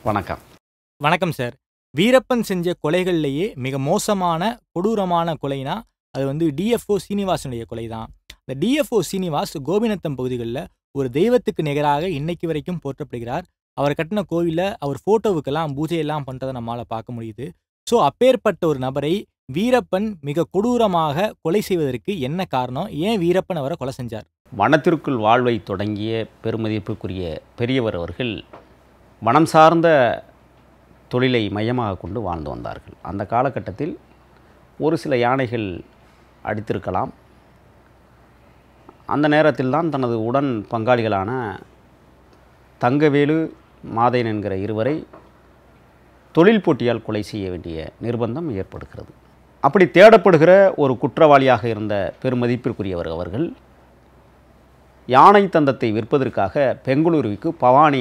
வணக்கம் வணக்கம் சார் வீரப்பன் செஞ்ச கொலைகள்லேயே மிக மோசமான கொடூரமான கொலைனா அது வந்து டிஎஃப்ஓ சீனிவாசனுடைய கொலை தான் இந்த டிஎஃப்ஓ சீனிவாஸ் கோபிநத்தம் பகுதிகளில் ஒரு தெய்வத்துக்கு நிகராக இன்னைக்கு வரைக்கும் போற்றப்படுகிறார் அவர் கட்டின கோவிலில் அவர் ஃபோட்டோவுக்கெல்லாம் பூஜையெல்லாம் பண்ணுறதை நம்மளால் பார்க்க முடியுது ஸோ அப்பேற்பட்ட ஒரு நபரை வீரப்பன் மிக கொடூரமாக கொலை செய்வதற்கு என்ன காரணம் ஏன் வீரப்பன் அவரை கொலை செஞ்சார் வனத்திற்குள் வாழ்வை தொடங்கிய பெருமதிப்புக்குரிய பெரியவர் அவர்கள் வனம் சார்ந்த தொழிலை மையமாக கொண்டு வாழ்ந்து வந்தார்கள் அந்த காலகட்டத்தில் ஒரு சில யானைகள் அடித்திருக்கலாம் அந்த நேரத்தில் தான் தனது உடன் பங்காளிகளான தங்கவேலு மாதையன் என்கிற இருவரை தொழில் போட்டியால் கொலை செய்ய வேண்டிய நிர்பந்தம் ஏற்படுகிறது அப்படி தேடப்படுகிற ஒரு குற்றவாளியாக இருந்த பெருமதிப்பிற்குரியவர் அவர்கள் யானை தந்தத்தை விற்பதற்காக பெங்களூருவுக்கு பவானி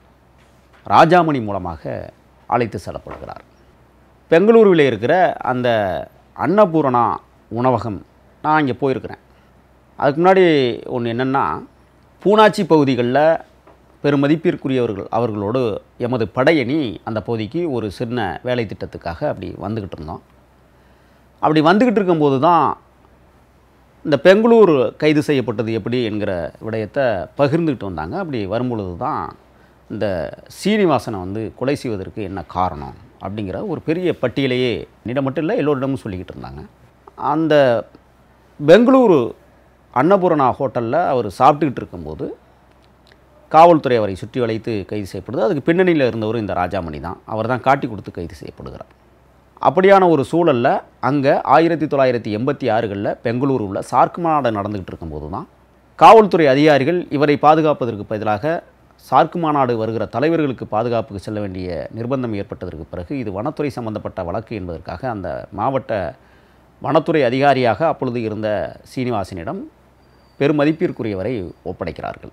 ராஜாமணி மூலமாக அழைத்து செல்லப்படுகிறார் பெங்களூருவில் இருக்கிற அந்த அன்னபூரணா உணவகம் நான் இங்கே போயிருக்கிறேன் அதுக்கு முன்னாடி ஒன்று என்னென்னா பூனாச்சி பகுதிகளில் பெருமதிப்பிற்குரியவர்கள் அவர்களோடு எமது படையணி அந்த பகுதிக்கு ஒரு சின்ன வேலை திட்டத்துக்காக அப்படி வந்துக்கிட்டு இருந்தோம் அப்படி வந்துக்கிட்டு இருக்கும்போது தான் இந்த பெங்களூர் கைது செய்யப்பட்டது எப்படி என்கிற விடயத்தை பகிர்ந்துக்கிட்டு வந்தாங்க அப்படி வரும்பொழுது தான் இந்த சீனிவாசனை வந்து கொலை செய்வதற்கு என்ன காரணம் அப்படிங்கிற ஒரு பெரிய பட்டியலையே என்னிடம் மட்டும் இல்லை எல்லோரிடமும் சொல்லிக்கிட்டு இருந்தாங்க அந்த பெங்களூரு அன்னபூரணா ஹோட்டலில் அவர் சாப்பிட்டுக்கிட்டு இருக்கும்போது காவல்துறை அவரை சுற்றி வளைத்து கைது செய்யப்படுது அதுக்கு பின்னணியில் இருந்தவர் இந்த ராஜாமணி தான் அவர் தான் காட்டி கொடுத்து கைது செய்யப்படுகிறார் அப்படியான ஒரு சூழலில் அங்கே ஆயிரத்தி தொள்ளாயிரத்தி எண்பத்தி ஆறுகளில் பெங்களூரு உள்ள சார்க் மாநாடு நடந்துக்கிட்டு இருக்கும்போது தான் காவல்துறை அதிகாரிகள் இவரை பாதுகாப்பதற்கு பதிலாக சார்க் மாநாடு வருகிற தலைவர்களுக்கு பாதுகாப்புக்கு செல்ல வேண்டிய நிர்பந்தம் ஏற்பட்டதற்கு பிறகு இது வனத்துறை சம்பந்தப்பட்ட வழக்கு என்பதற்காக அந்த மாவட்ட வனத்துறை அதிகாரியாக அப்பொழுது இருந்த சீனிவாசனிடம் பெருமதிப்பிற்குரியவரை ஒப்படைக்கிறார்கள்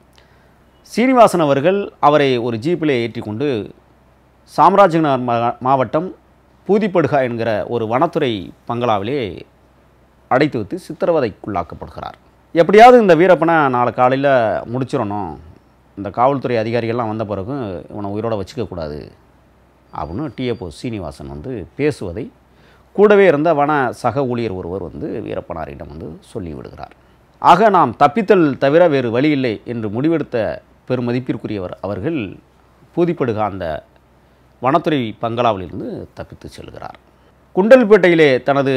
சீனிவாசன் அவர்கள் அவரை ஒரு ஜீப்பிலே ஏற்றிக்கொண்டு சாம்ராஜ்நகர் மா- மாவட்டம் பூதிப்படுகா என்கிற ஒரு வனத்துறை பங்களாவிலே அடைத்து வைத்து சித்திரவதைக்குள்ளாக்கப்படுகிறார் எப்படியாவது இந்த வீரப்பனை நாளை காலையில் முடிச்சிடணும் இந்த காவல்துறை அதிகாரிகள்லாம் வந்த பிறகு இவனை உயிரோட வச்சுக்கக்கூடாது அப்படின்னு டிஎப்ஓ சீனிவாசன் வந்து பேசுவதை கூடவே இருந்த வன சக ஊழியர் ஒருவர் வந்து வீரப்பனாரிடம் வந்து சொல்லி விடுகிறார் ஆக நாம் தப்பித்தல் தவிர வேறு வழி இல்லை என்று முடிவெடுத்த பெருமதிப்பிற்குரியவர் அவர்கள் பூதிப்படுக அந்த வனத்துறை பங்களாவிலிருந்து தப்பித்து செல்கிறார் குண்டல்பேட்டையிலே தனது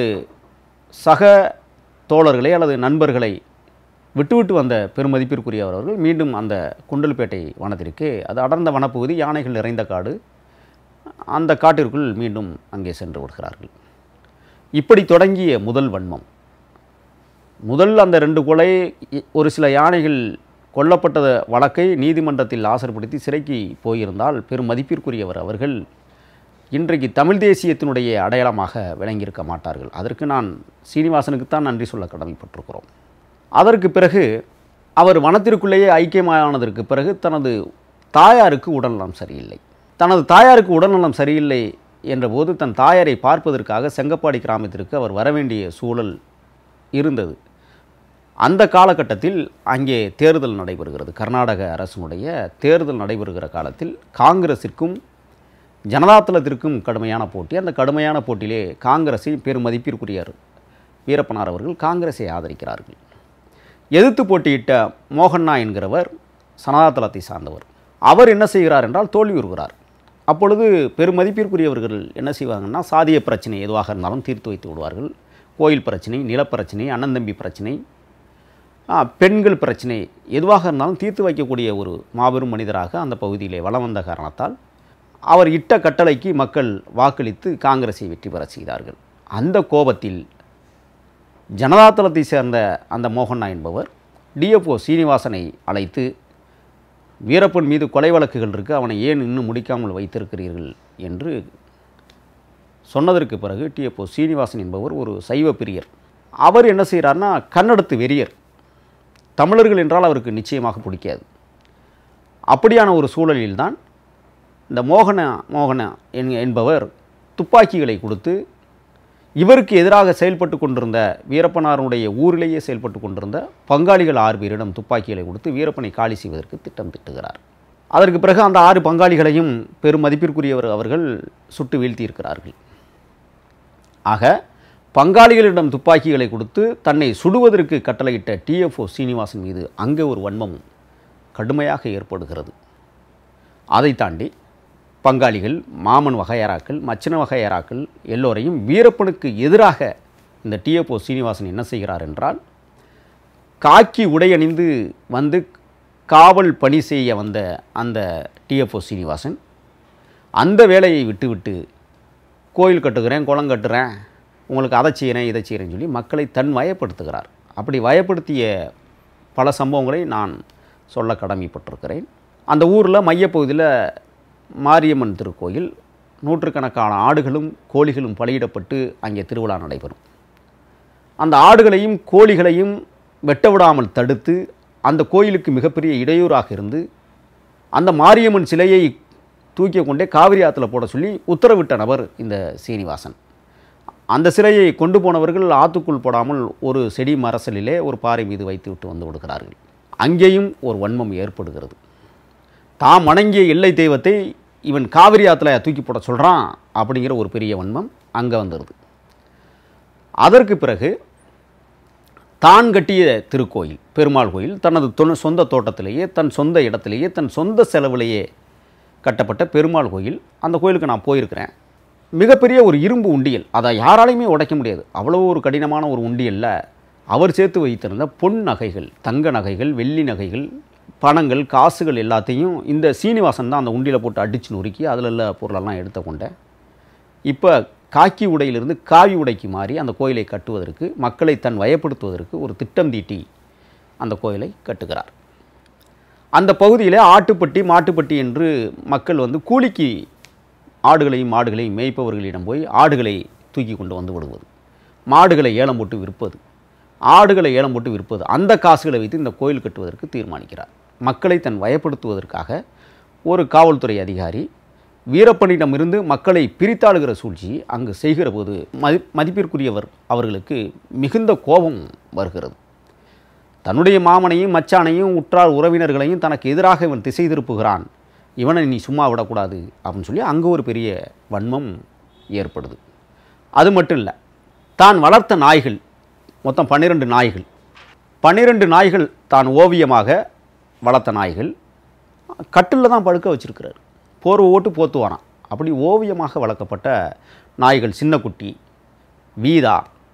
சக தோழர்களை அல்லது நண்பர்களை விட்டுவிட்டு வந்த பெருமதிப்பிற்குரியவர் அவர்கள் மீண்டும் அந்த குண்டல்பேட்டை வனத்திற்கு அது அடர்ந்த வனப்பகுதி யானைகள் நிறைந்த காடு அந்த காட்டிற்குள் மீண்டும் அங்கே சென்று விடுகிறார்கள் இப்படி தொடங்கிய முதல் வன்மம் முதல் அந்த ரெண்டு கொலை இ- ஒரு சில யானைகள் கொல்லப்பட்ட வழக்கை நீதிமன்றத்தில் ஆசர்படுத்தி சிறைக்கு போயிருந்தால் பெரும் மதிப்பிற்குரியவர் அவர்கள் இன்றைக்கு தமிழ் தேசியத்தினுடைய அடையாளமாக விளங்கியிருக்க மாட்டார்கள் அதற்கு நான் சீனிவாசனுக்குத்தான் நன்றி சொல்ல கடமைப்பட்டிருக்கிறோம் அதற்கு பிறகு அவர் வனத்திற்குள்ளேயே ஐக்கியமானதற்கு பிறகு தனது தாயாருக்கு உடல்நலம் சரியில்லை தனது தாயாருக்கு உடல்நலம் சரியில்லை என்றபோது தன் தாயாரை பார்ப்பதற்காக செங்கப்பாடி கிராமத்திற்கு அவர் வரவேண்டிய சூழல் இருந்தது அந்த காலகட்டத்தில் அங்கே தேர்தல் நடைபெறுகிறது கர்நாடக அரசினுடைய தேர்தல் நடைபெறுகிற காலத்தில் காங்கிரஸிற்கும் ஜனதாதளத்திற்கும் கடுமையான போட்டி அந்த கடுமையான போட்டியிலே காங்கிரஸை பெருமதிப்பிற்குரியர் வீரப்பனார் அவர்கள் காங்கிரஸை ஆதரிக்கிறார்கள் எதிர்த்து போட்டியிட்ட மோகன்னா என்கிறவர் சனாதளத்தை சார்ந்தவர் அவர் என்ன செய்கிறார் என்றால் தோல்வியுறுகிறார் அப்பொழுது பெருமதிப்பிற்குரியவர்கள் என்ன செய்வாங்கன்னா சாதிய பிரச்சனை எதுவாக இருந்தாலும் தீர்த்து வைத்து விடுவார்கள் கோயில் பிரச்சனை நிலப்பிரச்சனை அண்ணந்தம்பி பிரச்சனை ஆ, பெண்கள் பிரச்சனை எதுவாக இருந்தாலும் தீர்த்து வைக்கக்கூடிய ஒரு மாபெரும் மனிதராக அந்த பகுதியிலே வலம் வந்த காரணத்தால் அவர் இட்ட கட்டளைக்கு மக்கள் வாக்களித்து காங்கிரஸை வெற்றி பெற செய்தார்கள் அந்த கோபத்தில் ஜனதாதளத்தை சேர்ந்த அந்த மோகன்னா என்பவர் டிஎஃப்ஓ சீனிவாசனை அழைத்து வீரப்பன் மீது கொலை வழக்குகள் இருக்கு அவனை ஏன் இன்னும் முடிக்காமல் வைத்திருக்கிறீர்கள் என்று சொன்னதற்கு பிறகு டிஎஃப்ஓ சீனிவாசன் என்பவர் ஒரு சைவ பிரியர் அவர் என்ன செய்கிறார்னா கன்னடத்து வெறியர் தமிழர்கள் என்றால் அவருக்கு நிச்சயமாக பிடிக்காது அப்படியான ஒரு சூழலில்தான் இந்த மோகன மோகன என்- என்பவர் துப்பாக்கிகளை கொடுத்து இவருக்கு எதிராக செயல்பட்டு கொண்டிருந்த வீரப்பனாருடைய ஊரிலேயே செயல்பட்டு கொண்டிருந்த பங்காளிகள் ஆறு பேரிடம் துப்பாக்கிகளை கொடுத்து வீரப்பனை காலி செய்வதற்கு திட்டம் திட்டுகிறார் அதற்கு பிறகு அந்த ஆறு பங்காளிகளையும் பெரும் மதிப்பிற்குரியவர் அவர்கள் சுட்டு வீழ்த்தியிருக்கிறார்கள் ஆக பங்காளிகளிடம் துப்பாக்கிகளை கொடுத்து தன்னை சுடுவதற்கு கட்டளையிட்ட டிஎஃப்ஓ சீனிவாசன் மீது அங்கே ஒரு வன்மம் கடுமையாக ஏற்படுகிறது அதை தாண்டி பங்காளிகள் மாமன் வகையராக்கள் மச்சின வகையராக்கள் எல்லோரையும் வீரப்பனுக்கு எதிராக இந்த டிஎஃப்ஓ சீனிவாசன் என்ன செய்கிறார் என்றால் காக்கி உடையணிந்து வந்து காவல் பணி செய்ய வந்த அந்த டிஎஃப்ஓ சீனிவாசன் அந்த வேலையை விட்டுவிட்டு கோயில் கட்டுகிறேன் குளம் கட்டுறேன் உங்களுக்கு அதை செய்கிறேன் இதை செய்கிறேன்னு சொல்லி மக்களை தன் வயப்படுத்துகிறார் அப்படி வயப்படுத்திய பல சம்பவங்களை நான் சொல்ல கடமைப்பட்டிருக்கிறேன் அந்த ஊரில் மையப்பகுதியில் மாரியம்மன் திருக்கோயில் நூற்றுக்கணக்கான ஆடுகளும் கோழிகளும் பலியிடப்பட்டு அங்கே திருவிழா நடைபெறும் அந்த ஆடுகளையும் கோழிகளையும் வெட்ட விடாமல் தடுத்து அந்த கோயிலுக்கு மிகப்பெரிய இடையூறாக இருந்து அந்த மாரியம்மன் சிலையை தூக்கி கொண்டே காவிரி ஆற்றுல போட சொல்லி உத்தரவிட்ட நபர் இந்த சீனிவாசன் அந்த சிலையை கொண்டு போனவர்கள் ஆற்றுக்குள் போடாமல் ஒரு செடி மரசலிலே ஒரு பாறை மீது வைத்து விட்டு வந்து விடுகிறார்கள் அங்கேயும் ஒரு வன்மம் ஏற்படுகிறது தாம் வணங்கிய எல்லை தெய்வத்தை இவன் காவிரி ஆற்றுல தூக்கி போட சொல்கிறான் அப்படிங்கிற ஒரு பெரிய வன்மம் அங்கே வந்துடுது அதற்கு பிறகு தான் கட்டிய திருக்கோயில் பெருமாள் கோயில் தனது தொ சொந்த தோட்டத்திலேயே தன் சொந்த இடத்திலேயே தன் சொந்த செலவிலேயே கட்டப்பட்ட பெருமாள் கோயில் அந்த கோயிலுக்கு நான் போயிருக்கிறேன் மிகப்பெரிய ஒரு இரும்பு உண்டியல் அதை யாராலையுமே உடைக்க முடியாது அவ்வளோ ஒரு கடினமான ஒரு உண்டியலில் அவர் சேர்த்து வைத்திருந்த பொன் நகைகள் தங்க நகைகள் வெள்ளி நகைகள் பணங்கள் காசுகள் எல்லாத்தையும் இந்த சீனிவாசன் தான் அந்த உண்டியில் போட்டு அடித்து நொறுக்கி அதில் உள்ள பொருளெல்லாம் எடுத்த கொண்டேன் இப்போ காக்கி உடையிலிருந்து காவி உடைக்கு மாறி அந்த கோயிலை கட்டுவதற்கு மக்களை தன் வயப்படுத்துவதற்கு ஒரு திட்டம் தீட்டி அந்த கோயிலை கட்டுகிறார் அந்த பகுதியில் ஆட்டுப்பட்டி மாட்டுப்பட்டி என்று மக்கள் வந்து கூலிக்கு ஆடுகளையும் மாடுகளையும் மேய்ப்பவர்களிடம் போய் ஆடுகளை தூக்கி கொண்டு வந்து விடுவது மாடுகளை ஏலம் போட்டு விற்பது ஆடுகளை ஏலம் போட்டு விற்பது அந்த காசுகளை வைத்து இந்த கோயில் கட்டுவதற்கு தீர்மானிக்கிறார் மக்களை தன் வயப்படுத்துவதற்காக ஒரு காவல்துறை அதிகாரி வீரப்பனிடமிருந்து மக்களை பிரித்தாளுகிற சூழ்ச்சி அங்கு செய்கிற போது மதி மதிப்பிற்குரியவர் அவர்களுக்கு மிகுந்த கோபம் வருகிறது தன்னுடைய மாமனையும் மச்சானையும் உற்றார் உறவினர்களையும் தனக்கு எதிராக இவன் திசை திருப்புகிறான் இவனை நீ சும்மா விடக்கூடாது அப்படின்னு சொல்லி அங்கே ஒரு பெரிய வன்மம் ஏற்படுது அது மட்டும் இல்லை தான் வளர்த்த நாய்கள் மொத்தம் பன்னிரெண்டு நாய்கள் பன்னிரெண்டு நாய்கள் தான் ஓவியமாக வளர்த்த நாய்கள் கட்டில் தான் படுக்க வச்சிருக்கிறார் போர்வை ஓட்டு போத்து வரான் அப்படி ஓவியமாக வளர்க்கப்பட்ட நாய்கள் சின்னக்குட்டி வீதா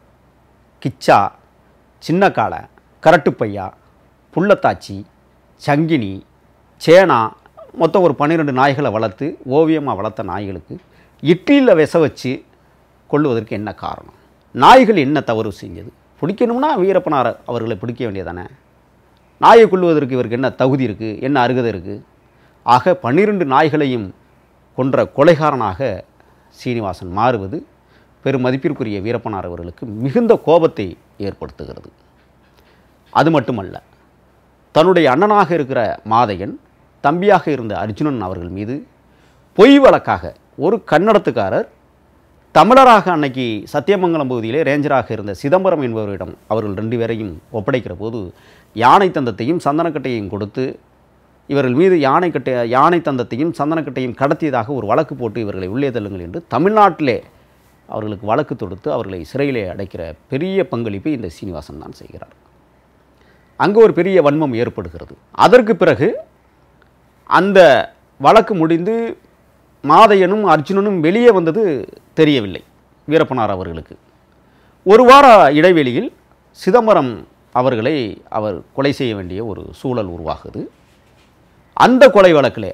கிச்சா சின்ன காளை கரட்டுப்பையா புள்ளத்தாச்சி சங்கினி சேனா மொத்தம் ஒரு பன்னிரெண்டு நாய்களை வளர்த்து ஓவியமாக வளர்த்த நாய்களுக்கு இட்லியில் விச வச்சு கொள்வதற்கு என்ன காரணம் நாய்கள் என்ன தவறு செஞ்சது பிடிக்கணும்னா வீரப்பனார் அவர்களை பிடிக்க வேண்டியதானே நாயை கொள்வதற்கு இவருக்கு என்ன தகுதி இருக்குது என்ன அருகதை இருக்குது ஆக பன்னிரண்டு நாய்களையும் கொன்ற கொலைகாரனாக சீனிவாசன் மாறுவது பெரும் மதிப்பிற்குரிய வீரப்பனார் அவர்களுக்கு மிகுந்த கோபத்தை ஏற்படுத்துகிறது அது மட்டுமல்ல தன்னுடைய அண்ணனாக இருக்கிற மாதையன் தம்பியாக இருந்த அர்ஜுனன் அவர்கள் மீது பொய் வழக்காக ஒரு கன்னடத்துக்காரர் தமிழராக அன்னைக்கு சத்தியமங்கலம் பகுதியிலே ரேஞ்சராக இருந்த சிதம்பரம் என்பவரிடம் அவர்கள் ரெண்டு பேரையும் ஒப்படைக்கிற போது யானை தந்தத்தையும் சந்தனக்கட்டையும் கொடுத்து இவர்கள் மீது யானை கட்டை யானை தந்தத்தையும் சந்தனக்கட்டையும் கடத்தியதாக ஒரு வழக்கு போட்டு இவர்களை உள்ளே தள்ளுங்கள் என்று தமிழ்நாட்டிலே அவர்களுக்கு வழக்கு தொடுத்து அவர்களை சிறையிலே அடைக்கிற பெரிய பங்களிப்பை இந்த சீனிவாசன் தான் செய்கிறார் அங்கே ஒரு பெரிய வன்மம் ஏற்படுகிறது அதற்கு பிறகு அந்த வழக்கு முடிந்து மாதையனும் அர்ஜுனனும் வெளியே வந்தது தெரியவில்லை வீரப்பனார் அவர்களுக்கு ஒரு வார இடைவெளியில் சிதம்பரம் அவர்களை அவர் கொலை செய்ய வேண்டிய ஒரு சூழல் உருவாகுது அந்த கொலை வழக்கிலே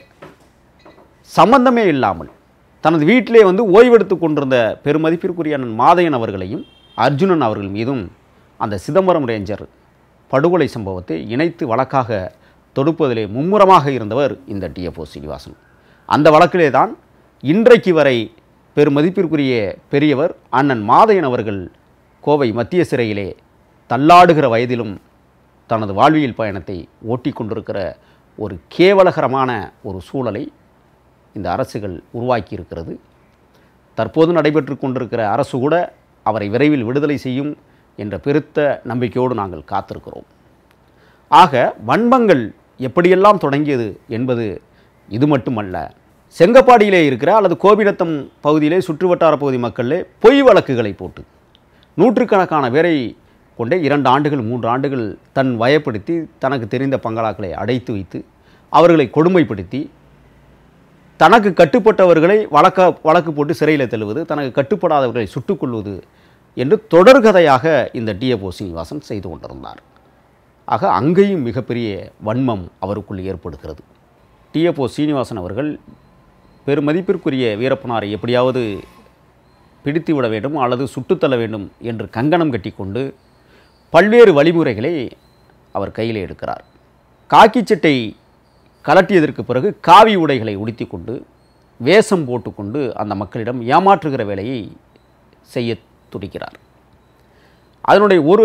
சம்பந்தமே இல்லாமல் தனது வீட்டிலே வந்து ஓய்வெடுத்து கொண்டிருந்த பெருமதிப்பிற்குரிய அண்ணன் மாதையன் அவர்களையும் அர்ஜுனன் அவர்கள் மீதும் அந்த சிதம்பரம் ரேஞ்சர் படுகொலை சம்பவத்தை இணைத்து வழக்காக தொடுப்பதிலே மும்முரமாக இருந்தவர் இந்த டிஎஃப்ஓ சீனிவாசன் அந்த வழக்கிலே தான் இன்றைக்கு வரை பெருமதிப்பிற்குரிய பெரியவர் அண்ணன் மாதையன் அவர்கள் கோவை மத்திய சிறையிலே தள்ளாடுகிற வயதிலும் தனது வாழ்வியல் பயணத்தை ஓட்டி கொண்டிருக்கிற ஒரு கேவலகரமான ஒரு சூழலை இந்த அரசுகள் உருவாக்கி இருக்கிறது தற்போது நடைபெற்று கொண்டிருக்கிற அரசு கூட அவரை விரைவில் விடுதலை செய்யும் என்ற பெருத்த நம்பிக்கையோடு நாங்கள் காத்திருக்கிறோம் ஆக வன்மங்கள் எப்படியெல்லாம் தொடங்கியது என்பது இது மட்டுமல்ல செங்கப்பாடியிலே இருக்கிற அல்லது கோபிநத்தம் பகுதியிலே சுற்றுவட்டார பகுதி மக்களிலே பொய் வழக்குகளை போட்டு நூற்றுக்கணக்கான பேரை கொண்டே இரண்டு ஆண்டுகள் மூன்று ஆண்டுகள் தன் வயப்படுத்தி தனக்கு தெரிந்த பங்களாக்களை அடைத்து வைத்து அவர்களை கொடுமைப்படுத்தி தனக்கு கட்டுப்பட்டவர்களை வழக்க வழக்கு போட்டு சிறையில் தள்ளுவது தனக்கு கட்டுப்படாதவர்களை சுட்டுக் கொள்வது என்று தொடர்கதையாக இந்த டிஎஃப்ஓ சீனிவாசன் செய்து கொண்டிருந்தார் ஆக அங்கேயும் மிகப்பெரிய வன்மம் அவருக்குள் ஏற்படுகிறது டிஎஃப்ஓ சீனிவாசன் அவர்கள் பெருமதிப்பிற்குரிய வீரப்பனாரை எப்படியாவது பிடித்து விட வேண்டும் அல்லது சுட்டுத்தள்ள வேண்டும் என்று கங்கணம் கட்டிக்கொண்டு பல்வேறு வழிமுறைகளை அவர் கையில் எடுக்கிறார் காக்கி சட்டை கலட்டியதற்கு பிறகு காவி உடைகளை உடுத்தி கொண்டு வேஷம் போட்டுக்கொண்டு அந்த மக்களிடம் ஏமாற்றுகிற வேலையை செய்ய துடிக்கிறார் அதனுடைய ஒரு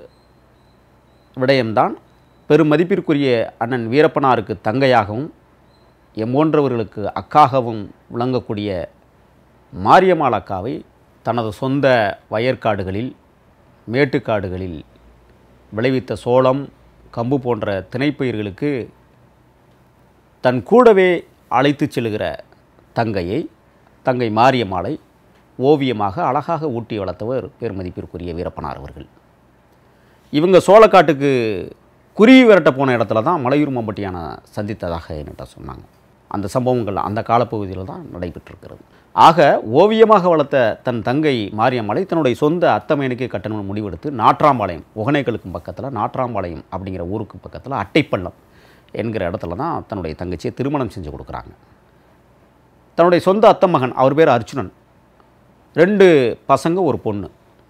விடயம்தான் பெருமதிப்பிற்குரிய அண்ணன் வீரப்பனாருக்கு தங்கையாகவும் எம்மோன்றவர்களுக்கு அக்காகவும் விளங்கக்கூடிய மாரியம்மாள் அக்காவை தனது சொந்த வயற்காடுகளில் மேட்டுக்காடுகளில் விளைவித்த சோளம் கம்பு போன்ற திணைப்பயிர்களுக்கு தன் கூடவே அழைத்துச் செல்கிற தங்கையை தங்கை மாரியம்மாளை ஓவியமாக அழகாக ஊட்டி வளர்த்தவர் பெருமதிப்பிற்குரிய வீரப்பனார் அவர்கள் இவங்க சோளக்காட்டுக்கு குருவி விரட்ட போன இடத்துல தான் மலையூர் மம்பட்டியான சந்தித்ததாக என்கிட்ட சொன்னாங்க அந்த சம்பவங்கள் அந்த காலப்பகுதியில் தான் நடைபெற்றிருக்கிறது ஆக ஓவியமாக வளர்த்த தன் தங்கை மாரியம்மாளை தன்னுடைய சொந்த அத்தமையனுக்கே கட்டணும்னு முடிவெடுத்து நாற்றாம்பாளையம் ஒகனைகளுக்கும் பக்கத்தில் நாற்றாம்பாளையம் அப்படிங்கிற ஊருக்கு பக்கத்தில் அட்டைப்பள்ளம் என்கிற இடத்துல தான் தன்னுடைய தங்கச்சியை திருமணம் செஞ்சு கொடுக்குறாங்க தன்னுடைய சொந்த அத்தை மகன் அவர் பேர் அர்ச்சுனன் ரெண்டு பசங்க ஒரு பொண்ணு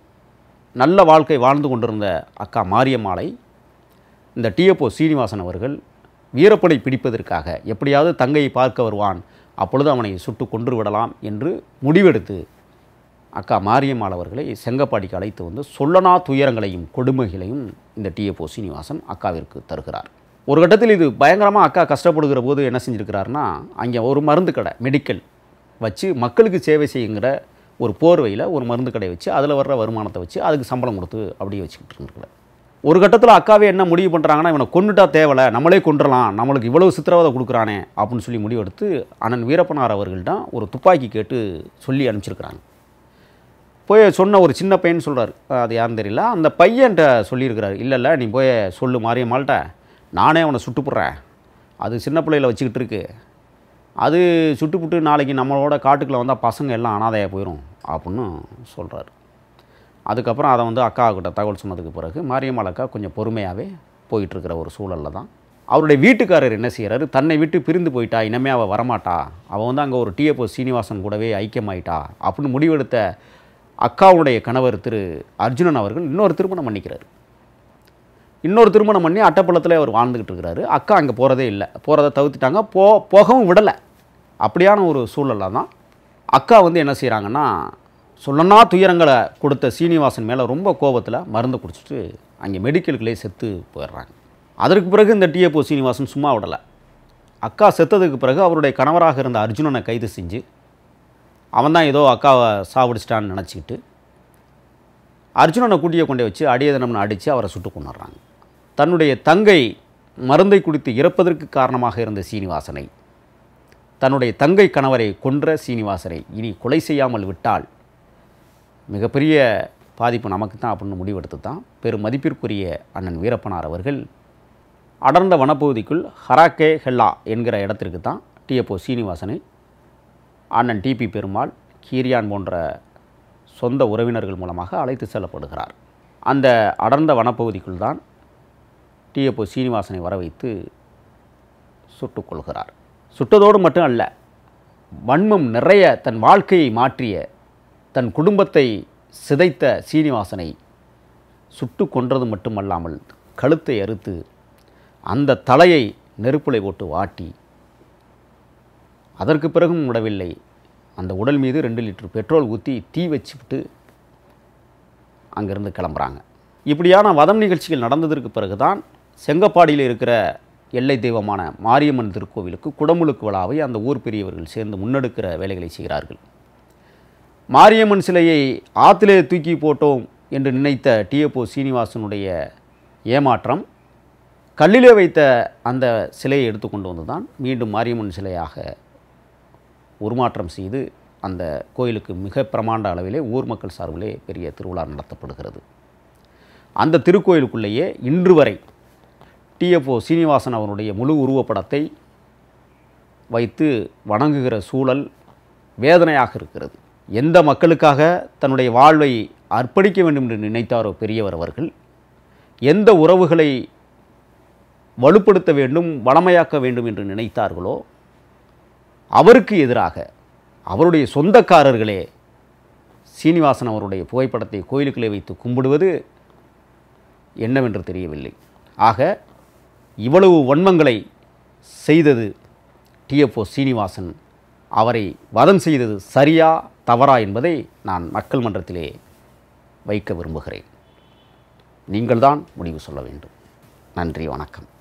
நல்ல வாழ்க்கை வாழ்ந்து கொண்டிருந்த அக்கா மாரியம்மாளை இந்த டிஎப்ஓ சீனிவாசன் அவர்கள் வீரப்படை பிடிப்பதற்காக எப்படியாவது தங்கையை பார்க்க வருவான் அப்பொழுது அவனை சுட்டு கொன்று விடலாம் என்று முடிவெடுத்து அக்கா மாரியம்மாள் அவர்களை செங்கப்பாடிக்கு அழைத்து வந்து சொல்லனா துயரங்களையும் கொடுமைகளையும் இந்த டிஎப்ஓ சீனிவாசன் அக்காவிற்கு தருகிறார் ஒரு கட்டத்தில் இது பயங்கரமாக அக்கா கஷ்டப்படுகிற போது என்ன செஞ்சுருக்கிறாருன்னா அங்கே ஒரு மருந்து கடை மெடிக்கல் வச்சு மக்களுக்கு சேவை செய்யுங்கிற ஒரு போர்வையில் ஒரு மருந்து கடை வச்சு அதில் வர்ற வருமானத்தை வச்சு அதுக்கு சம்பளம் கொடுத்து அப்படியே வச்சுக்கிட்டு இருந்திருக்கிறார் ஒரு கட்டத்தில் அக்காவே என்ன முடிவு பண்ணுறாங்கன்னா இவனை கொண்டுட்டா தேவலை நம்மளே கொண்டுறலாம் நம்மளுக்கு இவ்வளவு சித்திரவதை கொடுக்குறானே அப்படின்னு சொல்லி முடிவெடுத்து அண்ணன் வீரப்பனார் அவர்கள்ட்ட ஒரு துப்பாக்கி கேட்டு சொல்லி அனுப்பிச்சிருக்கிறாங்க போய் சொன்ன ஒரு சின்ன பையன் சொல்கிறார் அது யாருன்னு தெரியல அந்த பையன்கிட்ட சொல்லியிருக்கிறாரு இல்லை இல்லை நீ போய் சொல்லு மாரியம்மாள்கிட்ட நானே அவனை சுட்டுப்புடுறேன் அது சின்ன பிள்ளையில வச்சுக்கிட்டு இருக்கு அது சுட்டுப்புட்டு நாளைக்கு நம்மளோட காட்டுக்குள்ளே வந்தால் பசங்க எல்லாம் அனாதையாக போயிடும் அப்படின்னு சொல்கிறாரு அதுக்கப்புறம் அதை வந்து அக்கா கிட்ட தகவல் சொன்னதுக்கு பிறகு மாரியம்மாள் அக்கா கொஞ்சம் பொறுமையாகவே போயிட்டுருக்கிற ஒரு சூழலில் தான் அவருடைய வீட்டுக்காரர் என்ன செய்கிறாரு தன்னை விட்டு பிரிந்து போயிட்டா இனிமே அவள் வரமாட்டா அவள் வந்து அங்கே ஒரு டிஎப்ஓ சீனிவாசன் கூடவே ஐக்கியமாயிட்டா அப்படின்னு முடிவெடுத்த அக்காவுடைய கணவர் திரு அர்ஜுனன் அவர்கள் இன்னொரு திருமணம் பண்ணிக்கிறார் இன்னொரு திருமணம் பண்ணி அட்டப்பள்ளத்தில் அவர் வாழ்ந்துக்கிட்டு இருக்கிறாரு அக்கா அங்கே போகிறதே இல்லை போகிறத தவிர்த்துட்டாங்க போ போகவும் விடலை அப்படியான ஒரு சூழலில் தான் அக்கா வந்து என்ன செய்கிறாங்கன்னா சொல்லனா துயரங்களை கொடுத்த சீனிவாசன் மேலே ரொம்ப கோபத்தில் மருந்து குடிச்சிட்டு அங்கே மெடிக்கலுக்குள்ளே செத்து போயிடுறாங்க அதற்கு பிறகு இந்த டிஎப்ஓ சீனிவாசன் சும்மா விடலை அக்கா செத்ததுக்கு பிறகு அவருடைய கணவராக இருந்த அர்ஜுனனை கைது செஞ்சு அவன் தான் ஏதோ அக்காவை சாவடிச்சிட்டான்னு நினச்சிக்கிட்டு அர்ஜுனனை கூட்டியை கொண்டே வச்சு அடியதனம்னு அடித்து அவரை சுட்டு கொண்டுடுறாங்க தன்னுடைய தங்கை மருந்தை குடித்து இறப்பதற்கு காரணமாக இருந்த சீனிவாசனை தன்னுடைய தங்கை கணவரை கொன்ற சீனிவாசனை இனி கொலை செய்யாமல் விட்டால் மிகப்பெரிய பாதிப்பு நமக்கு தான் அப்படின்னு முடிவெடுத்து தான் பெரும் மதிப்பிற்குரிய அண்ணன் வீரப்பனார் அவர்கள் அடர்ந்த வனப்பகுதிக்குள் ஹராக்கே ஹெல்லா என்கிற இடத்திற்கு தான் டிஎப்ஓ சீனிவாசனை அண்ணன் டிபி பெருமாள் கீரியான் போன்ற சொந்த உறவினர்கள் மூலமாக அழைத்து செல்லப்படுகிறார் அந்த அடர்ந்த வனப்பகுதிக்குள் தான் டிஎப்ஓ சீனிவாசனை வர வைத்து சுட்டுக் கொள்கிறார் சுட்டதோடு மட்டும் அல்ல வன்மம் நிறைய தன் வாழ்க்கையை மாற்றிய தன் குடும்பத்தை சிதைத்த சீனிவாசனை சுட்டு கொன்றது மட்டுமல்லாமல் கழுத்தை அறுத்து அந்த தலையை நெருப்புலை போட்டு வாட்டி அதற்கு பிறகும் விடவில்லை அந்த உடல் மீது ரெண்டு லிட்டர் பெட்ரோல் ஊற்றி தீ வச்சுவிட்டு அங்கேருந்து கிளம்புறாங்க இப்படியான வதம் நிகழ்ச்சிகள் நடந்ததற்கு பிறகுதான் செங்கப்பாடியில் இருக்கிற எல்லை தெய்வமான மாரியம்மன் திருக்கோவிலுக்கு குடமுழுக்கு விழாவை அந்த ஊர் பெரியவர்கள் சேர்ந்து முன்னெடுக்கிற வேலைகளை செய்கிறார்கள் மாரியம்மன் சிலையை ஆற்றிலே தூக்கி போட்டோம் என்று நினைத்த டிஎப்ஓ சீனிவாசனுடைய ஏமாற்றம் கல்லிலே வைத்த அந்த சிலையை எடுத்துக்கொண்டு வந்து தான் மீண்டும் மாரியம்மன் சிலையாக உருமாற்றம் செய்து அந்த கோயிலுக்கு மிக பிரமாண்ட அளவிலே ஊர் மக்கள் சார்பிலே பெரிய திருவிழா நடத்தப்படுகிறது அந்த திருக்கோயிலுக்குள்ளேயே இன்று வரை டிஎஃப்ஓ சீனிவாசன் அவருடைய முழு உருவப்படத்தை வைத்து வணங்குகிற சூழல் வேதனையாக இருக்கிறது எந்த மக்களுக்காக தன்னுடைய வாழ்வை அர்ப்பணிக்க வேண்டும் என்று நினைத்தாரோ பெரியவர் அவர்கள் எந்த உறவுகளை வலுப்படுத்த வேண்டும் வளமையாக்க வேண்டும் என்று நினைத்தார்களோ அவருக்கு எதிராக அவருடைய சொந்தக்காரர்களே சீனிவாசன் அவருடைய புகைப்படத்தை கோயிலுக்குள்ளே வைத்து கும்பிடுவது என்னவென்று தெரியவில்லை ஆக இவ்வளவு வன்மங்களை செய்தது டிஎஃப்ஓ சீனிவாசன் அவரை வதம் செய்தது சரியா தவறா என்பதை நான் மக்கள் மன்றத்திலே வைக்க விரும்புகிறேன் நீங்கள்தான் முடிவு சொல்ல வேண்டும் நன்றி வணக்கம்